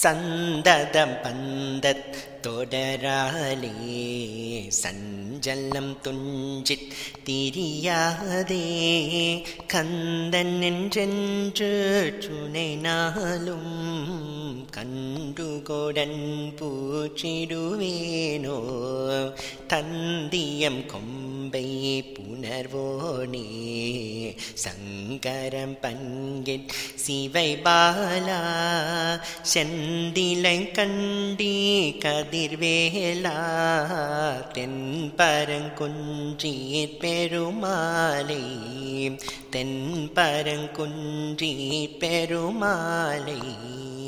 சந்ததம் பந்தத் தொடராலே சஞ்சலம் துஞ்சித் திரியாதே கந்தன் என்றென்று துணை நாளும் கண்டுகொடன் பூச்சிடுவேனோ தந்தியம் கொம்பை புணர்வோனே சங்கரம் பங்கின் சிவை பாலா செந்திலை கண்டி கதிர்வேலா தென்பரங்குன்றீர் பெருமாளை தென்பரங்குன்றீர் பெருமாளை